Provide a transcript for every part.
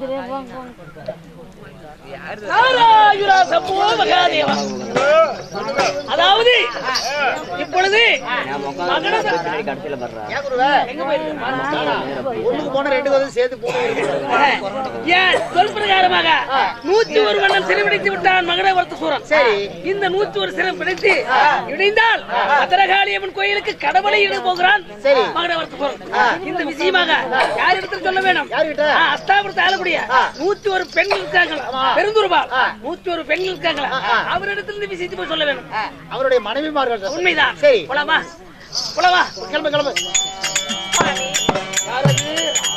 நாராயணா சம்போ மகாதேவா அதாவது இப்பொழுது மகன கடைசியில வர்றா ஏன் குருவே? எங்க போயிருக்கு ஒண்ணுக்கு போனா ரெண்டு வந்து சேர்த்து போன ஏன் சொல் பிரகாரமாக நூத்தி ஒரு மன்னன் சிறைபிடித்து விட்டான் மகனவர்த்த சூரன் சரி. இந்த நூத்தி ஒரு சிறை பிடித்து இணைந்தால் பத்திரகாளியம்மன் கோயிலுக்கு கடவுளை இட போகிறான் சரி. மகனவர்த்த சூரன் இந்த விஷயமாக யார் இடத்துல சொல்ல வேணும் யார்கிட்ட? ஆ, அஸ்தாபுரத்து ஆளக்கூடிய நூத்தி ஒரு பெண்கள் இருக்காங்களா பெருந்துருவா நூத்தி ஒரு பெண்கள் இருக்காங்களா அவரிடத்துல இந்த விஷயத்தை போய் சொல்ல வேணும் அவருடைய மனைவிமார்கள் தான். உண்மைதான் சரி போலாமா போலாமா கிளம்பு கிளம்பு யாரது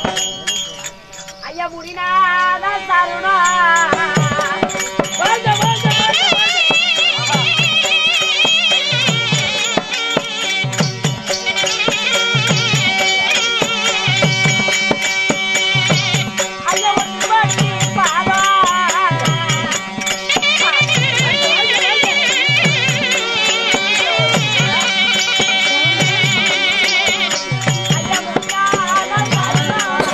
ஐயா முடினாத தருணா வாங்க வாங்க வாங்க வாங்க ஐயா ஒன்று வாட்டி பாதா ஐயா முடினாத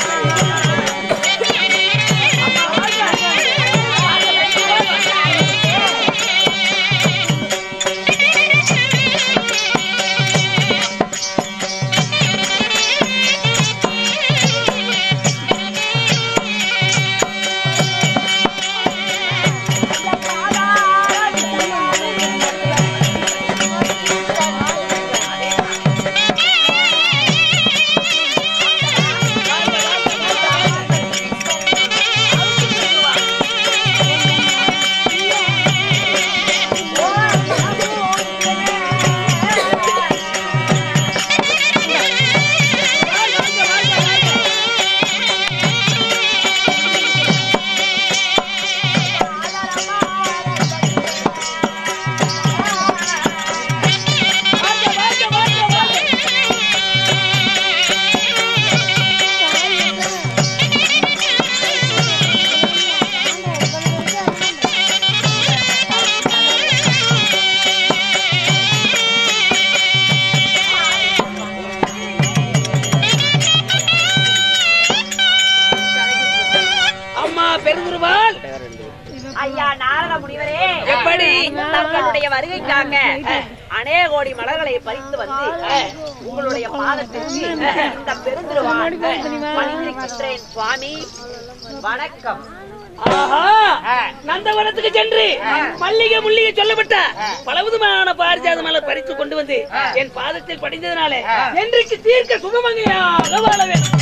அம்மா பெருந்துருவாள் ஐயா நாரத முனிவரே எப்படி? தங்களுடைய வருகைக்காக அநேக கோடி மலர்களை பறித்து வந்து உங்களுடைய பாதத்திற்கு இந்த பெருந்திருவான் பணிந்திருக்கின்றேன் சுவாமி வணக்கம் ஆஹா நந்தவனத்துக்கு சென்று மல்லிகை முள்ளிகை சொல்லப்பட்ட பலவிதமான பாரிஜாத மலர் பறித்து கொண்டு வந்து என் பாதத்தில் படிந்ததுனால என்றைக்கு தீர்க்க சுகமங்கையாக வாழ வேண்டும்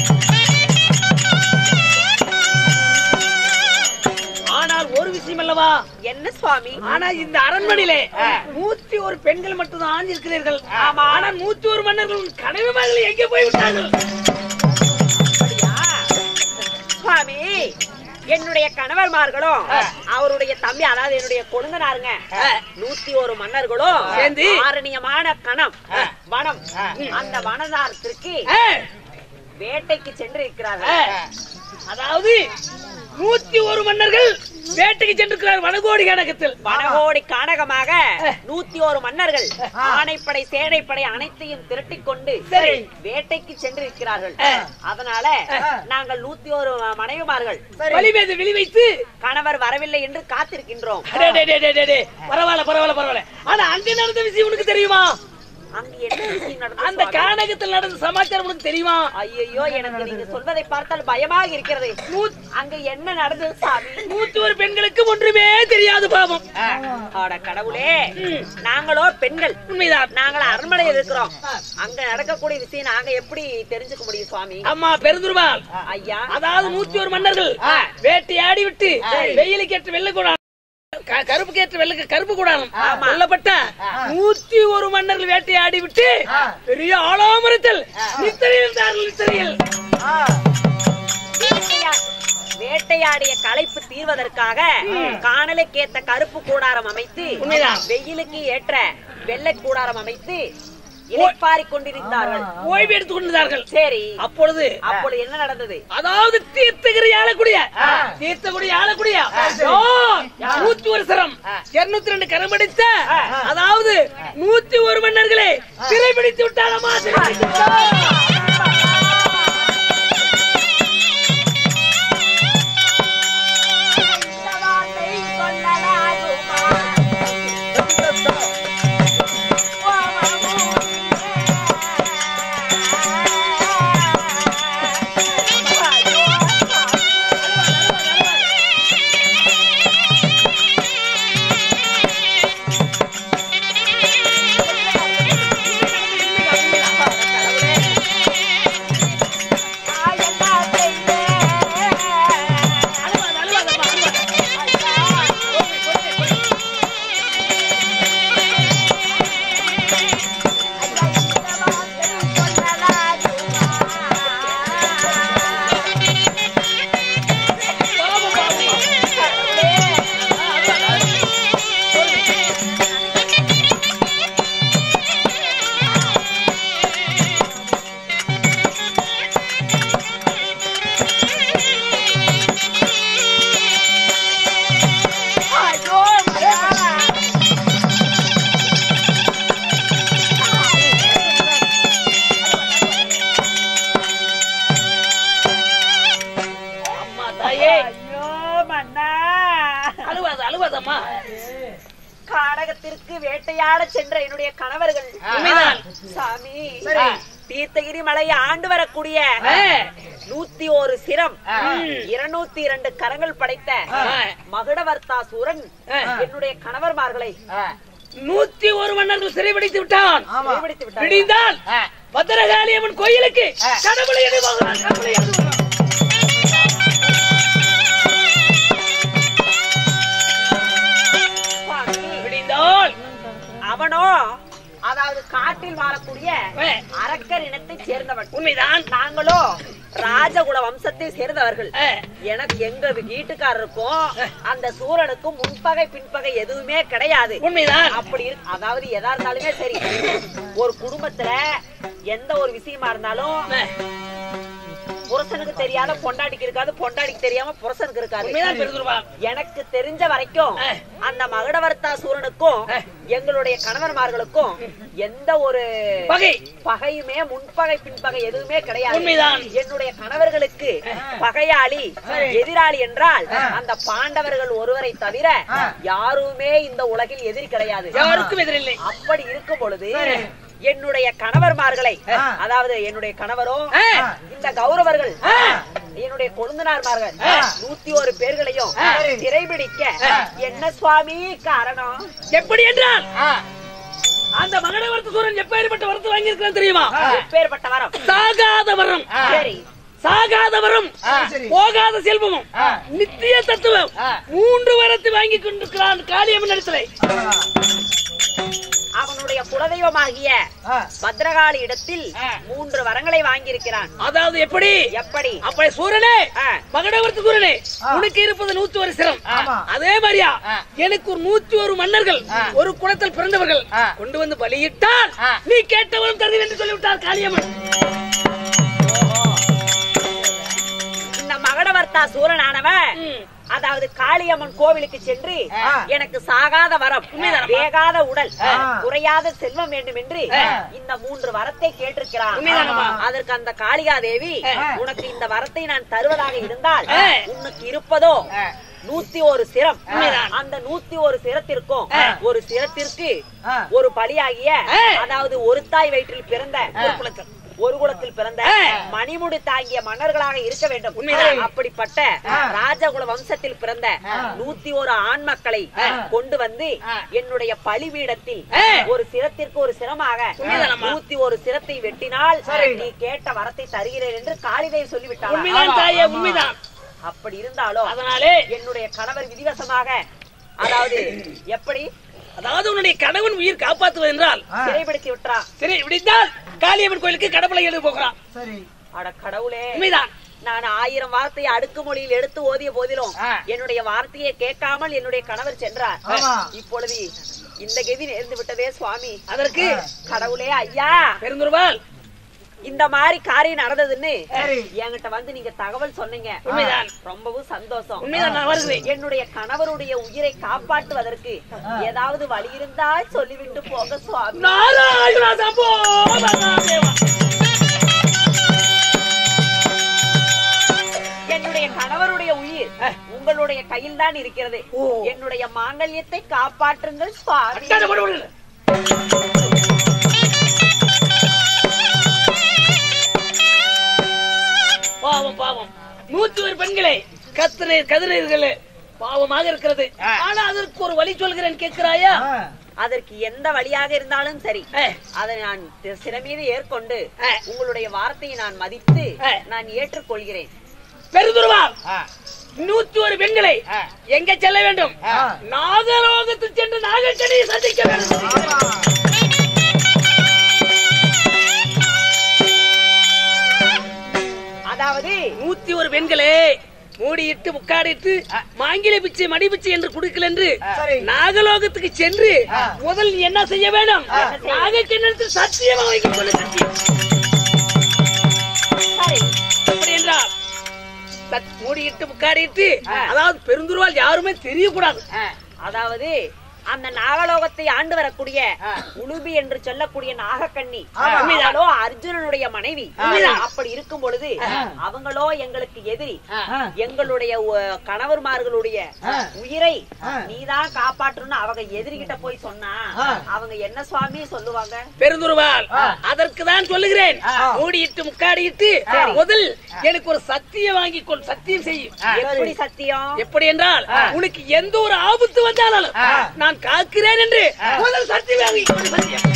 ஆனால் ஒரு விஷயம் அல்லவா என்ன சுவாமி ஆனா இந்த அரண்மனையிலே நூத்தி ஒரு பெண்கள் மட்டும்தான் இருக்கிறீர்கள் ஆமா ஆனா நூத்தி ஒரு மன்னர்கள் உன் கனவு மகளை எங்கே போய் விட்டார்கள் அப்படியா? சுவாமி என்னுடைய கணவர்மார்களும் அவருடைய தம்பி அதாவது என்னுடைய கொழுந்தனாருங்க நூத்தி ஒரு மன்னர்களும் சேர்ந்து? ஆரணியமான கணம் வனம் அந்த வனதாரத்திற்கு ஏய், வேட்டைக்கு சென்று இருக்கிறார்கள் ஏய், அதாவது நூத்தி ஒரு மன்னர்கள் வேட்டைக்கு சென்றிருக்கிறார் வனகோடி கணக்கத்தில் வனகோடி காணகமாக நூத்தி ஒரு மன்னர்கள் ஆணைப்படை சேனைப்படை அனைத்தையும் திரட்டிக் கொண்டு சரி. வேட்டைக்கு சென்றிருக்கிறார்கள் அதனால நாங்கள் நூத்தி ஒரு மனைவிமார்கள் வலிமேது வெளி வைத்து கணவர் வரவில்லை என்று காத்திருக்கின்றோம் அடே, டே, டே, டே, டே, டே. பரவாயில்ல பரவாயில்ல பரவாயில்ல ஆனா அங்க நடந்த விஷயம் உனக்கு தெரியுமா அங்கு என்ன விஷயம் அந்த நடந்தது கானகத்தில் நடந்த சமாச்சாரம் உனக்கு தெரியுமா ஐயோ எனக்கு நீங்க சொல்வதை பார்த்தால் பயமாக இருக்கிறது அங்க என்ன நடந்தது சாமி நூத்தி ஒரு பெண்களுக்கு ஒன்றுமே தெரியாது பாவம் ஆட கடவுளே நாங்களோ பெண்கள் உண்மைதான் நாங்கள் அரண்மனையில் இருக்கிறோம் அங்க நடக்கக்கூடிய விஷயம் நாங்க எப்படி தெரிஞ்சுக்க முடியும் சுவாமி அம்மா பெருந்துருவாள் ஐயா அதாவது நூத்தி ஒரு மன்னர்கள் வேட்டையாடி விட்டு வெயிலுக்கு ஏற்ற வெள்ளை கூடாரம் க- கருப்புக்கு ஏற்ற வெள்ளை கருப்பு கூடாரம் சொல்லப்பட்ட நூத்தி ஒரு மன்னர்கள் வேட்டையாடி விட்டு பெரிய ஆலாமரத்தில் நித்திரையில் இருந்தார்கள் நித்திரையில் வேட்டையா- வேட்டையாடிய களைப்பு தீர்வதற்காக காணலுக்கேத்த கருப்பு கூடாரம் அமைத்து உண்மைதான். வெயிலுக்கு ஏற்ற வெள்ளை கூடாரம் அமைத்து இளைப்பாறிக் கொண்டிருந்தார்கள் ஓய்வு எடுத்துக் கொண்டிருந்தார்கள் சரி அப்பொழுது அப்பொழுது என்ன நடந்தது அதாவது தீர்த்தகிரி ஆளக்கூடிய தீர்த்தகுடி ஆளக்கூடிய யார்? நூத்தி ஒரு சரம் இருநூத்தி ரெண்டு கரம் அடித்த அதாவது நூத்தி ஒரு மன்னர்களே சிறைபிடித்து விட்டாரம்மா சிறைபிடித்து விட்டார். கோவிலுக்கு வேட்டையாட சென்ற என்னுடைய கணவர்கள் உண்மைதான். சாமி சரி. தீர்த்தகிரி மலையை ஆண்டு வரக்கூடிய ஆ. நூத்தி ஒரு சிரம் இருநூத்தி இரண்டு கரங்கள் படைத்த மகுடவர்த்தாசூரன் என்னுடைய கணவர்மார்களை நூத்தி ஒரு மன்னர்கள் சிறைபிடித்து விட்டான் ஆமா சிறைபிடித்து விட்டார்கள். விடிந்தால் பத்திரகாளியம்மன் கோயிலுக்கு கடவுளை எதிர்பார்க்கிறான் கடவுளை எதிர்பார்க்கிறான் சுவாமி, விடிந்தால் அவனோ அதாவது காட்டில் வாழக்கூடிய ஆ. அரக்கர் இனத்தை சேர்ந்தவன் உண்மைதான் நாங்களோ ராஜகுல வம்சத்தை சேர்ந்தவர்கள் ஆ. எனக்கு எங்க வீட்டுக்காரருக்கும் அந்த சூரனுக்கும் முன்பகை பின்பகை எதுவுமே கிடையாது உண்மைதான் அப்படி இரு- அதாவது எதா இருந்தாலுமே சரி ஒரு குடும்பத்துல எந்த ஒரு விஷயமா இருந்தாலும் புருஷனுக்கு தெரியாத பொண்டாட்டிக்கு இருக்காது பொண்டாட்டிக்கு தெரியாம புருஷனுக்கு இருக்காது உண்மைதான் பெருந்துருவா எனக்கு தெரிஞ்ச வரைக்கும் ஆ. அந்த மகடவர்த்தா சூரனுக்கும் ஆ. எங்களுடைய கணவன்மார்களுக்கும் எந்த ஒரு பகை பகையுமே முன்பகை பின்பகை எதுவுமே கிடையாது உண்மைதான். என்னுடைய கணவர்களுக்கு பகையாளி எதிராளி என்றால் அந்த பாண்டவர்கள் ஒருவரை தவிர யாருமே இந்த உலகில் எதிரி கிடையாது யாருக்கும் எதிரில்லை அப்படி இருக்கும் பொழுது என்னுடைய கணவர்மார்களை ஆ. அதாவது என்னுடைய கணவரோ ஆ. இந்த கௌரவர்கள் ஆ. என்னுடைய கொழுந்தனார்மார்கள் ஆ. நூத்தி ஒரு பேர்களையும் ஆ. சிறைபிடிக்க என்ன சுவாமி காரணம் எப்படி என்றால் அந்த மகடவர்த்த சூரன் எப்பேற்பட்ட வரத்து வாங்கியிருக்கான் தெரியுமா எப்பேற்பட்ட வரம் சாகாத வரம் சரி சாகாத வரம் சரி. போகாத செல்வமும் நித்திய தத்துவம் மூன்று வரத்தை வாங்கி கொண்டிருக்கிறான் காளியம்மன் இடத்துல அவனுடைய குலதெய்வமாகிய பத்ரகாளி இடத்தில் மூன்று வரங்களை வாங்கியிருக்கிறான் அதாவது எப்படி எப்படி அப்படி சூரனே ஆ. மகடவர்த்த சூரனே உனக்கு இருப்பது நூத்தி ஒரு சிரம் ஆமா. அதே மாதிரியா எனக்கு ஒரு நூத்தி ஒரு மன்னர்கள் ஒரு குலத்தில் பிறந்தவர்கள் கொண்டு வந்து பலியிட்டால் நீ கேட்டவரும் தருவேன் என்று சொல்லிவிட்டார் காளியம்மன் இந்த மகடவர்த்தா சூரனானவன் ம். அதாவது காளியம்மன் கோவிலுக்கு சென்று ஆ. எனக்கு சாகாத வரம் வேகாத உடல் ஆ. குறையாத செல்வம் வேண்டும் என்று இந்த மூன்று வரத்தை கேட்டிருக்கிறான் உண்மைதானம்மா? அதற்கு அந்த காளிகா தேவி உனக்கு இந்த வரத்தை நான் தருவதாக இருந்தால் ஆ. உனக்கு இருப்பதோ நூத்தி ஒரு சிரம் உண்மைதான். அந்த நூத்தி ஒரு சிரத்திற்கும் ஒரு சிரத்திற்கு ஆ. ஒரு பலியாகிய ஆ. அதாவது ஒரு தாய் வயிற்றில் பிறந்த ஒரு குலத்தில். ஒரு குலத்தில் பிறந்த ஆ. மணிமுடி தாங்கிய மன்னர்களாக இருக்க வேண்டும் உண்மைதான். அப்படிப்பட்ட ராஜகுல வம்சத்தில் பிறந்த நூத்தி ஒரு ஆண் மக்களை கொண்டு வந்து என்னுடைய பலிபீடத்தில் ஆ. ஒரு சிரத்திற்கு ஒரு சிரமாக உண்மைதானம்மா? நூத்தி ஒரு சிரத்தை வெட்டினால் நீ கேட்ட வரத்தை தருகிறேன் என்று காளிதேவி சொல்லிவிட்டாள் உண்மைதான் தாயே உண்மைதான் அப்படி இருந்தாலும் அதனாலே என்னுடைய கணவர் விதிவசமாக அதாவது எப்படி அதாவது உன்னுடைய கணவன் உயிர் காப்பாற்றுவது என்றால் சிறைப்படுத்தி விட்டுறான் சரி விடிந்தால் காளியம்மன் கோயிலுக்கு கடவுளை எழுத போகிறான் சரி அட கடவுளே உண்மைதான் நான் ஆயிரம் வார்த்தையை அடுக்கு மொழியில் எடுத்து ஓதிய போதிலும் என்னுடைய வார்த்தையை கேட்காமல் என்னுடைய கணவர் சென்றார் ஆமா. இப்பொழுது இந்த கெதி நேர்ந்து விட்டதே சுவாமி அதற்கு கடவுளே ஐயா பெருந்துருவால் இந்த மாதிரி காரியம் நடந்ததுன்னு சரி. என்கிட்ட வந்து நீங்க தகவல் சொன்னீங்க உண்மைதான். ரொம்பவும் சந்தோஷம் உண்மைதான் நான் வருகிறேன் என்னுடைய கணவருடைய உயிரை காப்பாற்றுவதற்கு ஏதாவது வழி இருந்தால் சொல்லிவிட்டு போக சுவாமி நாராயணா சம்போ மகாதேவா. என்னுடைய கணவருடைய உயிர் உங்களுடைய கையில் தான் இருக்கிறது ஓ. என்னுடைய மாங்கல்யத்தை காப்பாற்றுங்கள் சுவாமி அட்டாட போடு, போடு. பாவம் பாவம் நூத்தி ஒரு பெண்களே கத்திரீர் கதிரீர்களே பாவமாக இருக்கிறது ஆனா அதற்கு ஒரு வழி சொல்கிறேன் கேட்கிறாயா அதற்கு எந்த வழியாக இருந்தாலும் சரி ஏ, அதை நான் தி- சிறமீது ஏற்கொண்டு ஆ. உங்களுடைய வார்த்தையை நான் மதித்து ஆ. நான் ஏற்றுக்கொள்கிறேன் பெருந்துருவா நூத்தி ஒரு பெண்களை எங்க செல்ல வேண்டும் நாகலோகத்தில் சென்று நாகக்கடியை சந்திக்க வேண்டும் அதாவது நூத்தி ஒரு பெண்களே மூடியிட்டு முக்காடிட்டு மாங்கில பிச்சை மடி பிச்சை என்று கொடுக்கல என்று சரி. நாகலோகத்துக்கு சென்று முதல் நீ என்ன செய்ய வேண்டும் நாகக்கிண்ணத்தில் சத்தியமா வைக்க சொல்லு சத்தியம் சரி எப்படி என்றால் சத்- மூடியிட்டு முக்காடிட்டு அதாவது பெருந்துருவால் யாருமே தெரியக்கூடாது ஆ, அதாவது அந்த நாகலோகத்தை ஆண்டு வரக்கூடிய உளுபி என்று சொல்லக்கூடிய நாகக்கண்ணி ஆமா. அவளோ அர்ஜுனனுடைய மனைவி உண்மைதான். அப்படி இருக்கும் பொழுது அவங்களோ எங்களுக்கு எதிரி எங்களுடைய உ- கணவர்மார்களுடைய உயிரை நீதான் காப்பாற்றணும்னு அவங்க எதிரிகிட்ட போய் சொன்னா அவங்க என்ன சுவாமி சொல்லுவாங்க பெருந்துருவால் அதற்கு தான் சொல்லுகிறேன் மூடியிட்டு முக்காடியிட்டு முதல் எனக்கு ஒரு சத்தியம் வாங்கி கொள் சத்தியம் செய்யும் எப்படி சத்தியம் எப்படி என்றால் உனக்கு எந்த ஒரு ஆபத்து வந்தாலும் நான் காக்கிறேன் என்று முதல் சத்தியம் வாங்கி கொள் சத்தியம்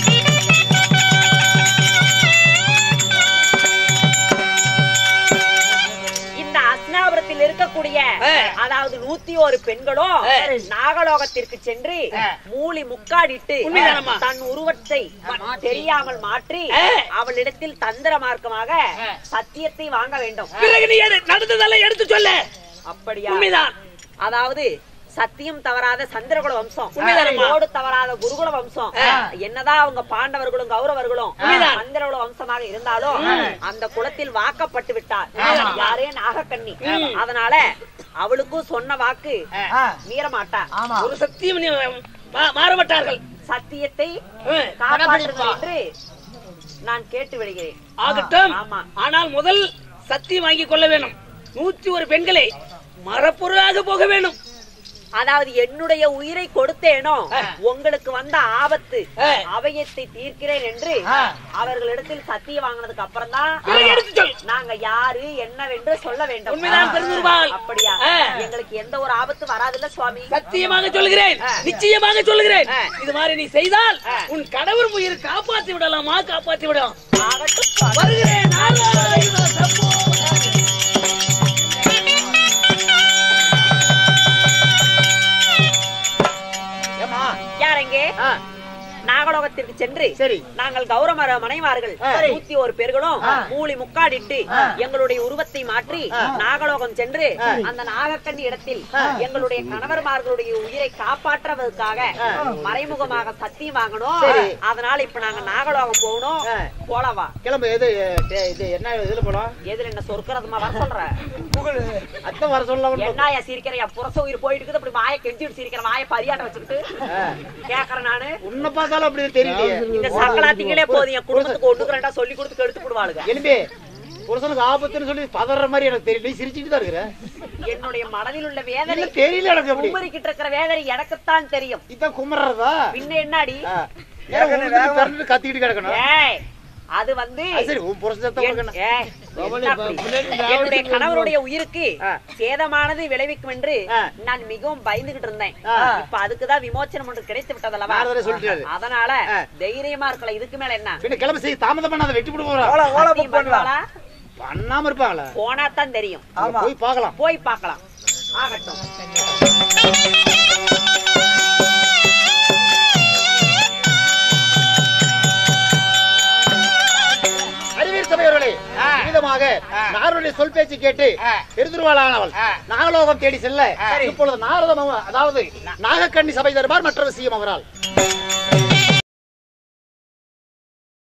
இந்த அஸ்னாபுரத்தில் இருக்கக்கூடிய ஆ. அதாவது நூத்தி ஒரு பெண்களும் ஆ. நாகலோகத்திற்கு சென்று மூலி முக்காடிட்டு உண்மைதானம்மா? தன் உருவத்தை தெரியாமல் மாற்றி ஆ. அவளிடத்தில் தந்திர மார்க்கமாக சத்தியத்தை வாங்க வேண்டும் பிறகு நீ எடு- நடந்ததெல்லாம் எடுத்து சொல்ல அப்படியா உண்மைதான் அதாவது சத்தியம் தவறாத சந்திரகுல வம்சம் உண்மைதானம்மா? ஓடு தவறாத குருகுல வம்சம் ஆ. என்னதான் அவங்க பாண்டவர்களும் கௌரவர்களும் உண்மைதான். சந்திரகுல வம்சமாக இருந்தாலும் அந்த குலத்தில் வாக்கப்பட்டு விட்டார் யாரே நாகக்கண்ணி அதனால அவளுக்கும் சொன்ன வாக்கு மீறமாட்டா ஒரு சத்தியம் நீ மா- மாறமாட்டார்கள் சத்தியத்தை ஆ. காப்பாற்றுங்கள் என்று நான் கேட்டு விடுகிறேன் ஆகட்டும் ஆமா. ஆனால் முதல் சத்தியம் வாங்கிக் கொள்ள வேணும் நூற்றி ஒரு பெண்களை மரப்பொருளாக போக வேணும் அதாவது என்னுடைய உயிரை கொடுத்தேனோ உங்களுக்கு வந்த ஆபத்து ஆ. அவையத்தை தீர்க்கிறேன் என்று அவர்களிடத்தில் சத்தியம் வாங்கினதுக்கு அப்புறம் தான் பிறகு எடுத்து சொல் நாங்க யாரு என்னவென்று சொல்ல வேண்டும் உண்மைதான் பெருந்துருவாள் அப்படியா ஆ. எங்களுக்கு எந்த ஒரு ஆபத்து வராதுல்ல சுவாமி சத்தியமாக சொல்கிறேன் நிச்சயமாக சொல்கிறேன் இது மாதிரி நீ செய்தால் உன் கணவர் உயிர் காப்பாற்றி விடலாமா காப்பாற்றி விடலாம் ஆகட்டும் சுவாமி. வருகிறேன் நாராயண சம்போ. ஏமா யார் எங்கே நாகலோகத்திற்கு சென்று சரி. நாங்கள் கௌரவ மனைவார்கள் நூத்தி ஒரு பேர்களும் மூலி முக்காடிட்டு எங்களுடைய உருவத்தை மாற்றி நாகலோகம் சென்று அந்த நாகக்கண்ணி இடத்தில் எங்களுடைய கணவர்மார்களுடைய உயிரை காப்பாற்றுவதற்காக மறைமுகமாக சத்தியம் வாங்கணும் அதனால இப்ப நாங்க நாகலோகம் போகணும் போலவா கிளம்பு எது டே, இது என்ன இதுல போலாம் எதுல என்ன சொர்க்கிறதுமா வர சொல்ற அத்தை வர சொல்லலாம் என்னையா சிரிக்கிற என் புரச உயிர் போயிட்டு இருக்குது அப்படி வாயை கெஞ்சிட்டு சிரிக்கிற வாயை பரியாட்ட வச்சுக்கிட்டு கேக்குறேன் நானு உன்னை பார்த்தாலும் அப்படி தெரியலையே இந்த சக்கலாத்திங்களே போதும் என் குடும்பத்துக்கு ஒண்ணுக்கு ரெண்டா சொல்லி கொடுத்து கெடுத்து விடுவாளுங்க எலும்பி புருஷனுக்கு ஆபத்துன்னு சொல்லி பதற மாதிரி எனக்கு தெரியல நீ சிரிச்சுட்டு தான் இருக்கிற என்னுடைய மனதில் உள்ள வேதனை இல்ல தெரியல எனக்கு அப்படி குமரிக்கிட்டு இருக்கிற வேதனை எனக்குத்தான் தெரியும் இதான் குமர்றதா பின்ன என்னடி ஆ. ஏன் உழுதுட்டு பிறந்துட்டு கத்திக்கிட்டு கிடக்கணும் ஏய் அது வந்து அது சரி உன் புருஷன் சத்தம் என்- உனக்கு என்ன? ஏய், என்ன அப்படி? என்னுடைய கணவருடைய உயிருக்கு சேதமானது விளைவிக்கும் என்று ஆ. நான் மிகவும் பயந்துகிட்டு இருந்தேன் ஆ. இப்ப அதுக்குதான் விமோச்சனம் ஒன்று கிடைத்து விட்டதல்லவா நாரதரே சொல்லிட்டாரு. அதனால ஆ. தைரியமா இருக்கலாம் இதுக்கு மேல என்ன பின்ன கிளம்ப செய்ய தாமதம் பண்ணாத வெட்டி போட்டு போறா சத்தியம் பண்ணுவாளா? பண்ணாம இருப்பாங்களா போனா தான் தெரியும் போய் பார்க்கலாம் போய் பார்க்கலாம் ஆகட்டும் அறிவியல் சபையவர்களே விதமாக நாரனுடைய சொல் பேச்சு கேட்டு பெருந்திருவாளானவள் நாகலோகம் தேடி செல்ல இப்பொழுது நாரதம் அதாவது நாகக்கண்ணி சபை தருவார் மற்ற விஷயம் அவரால்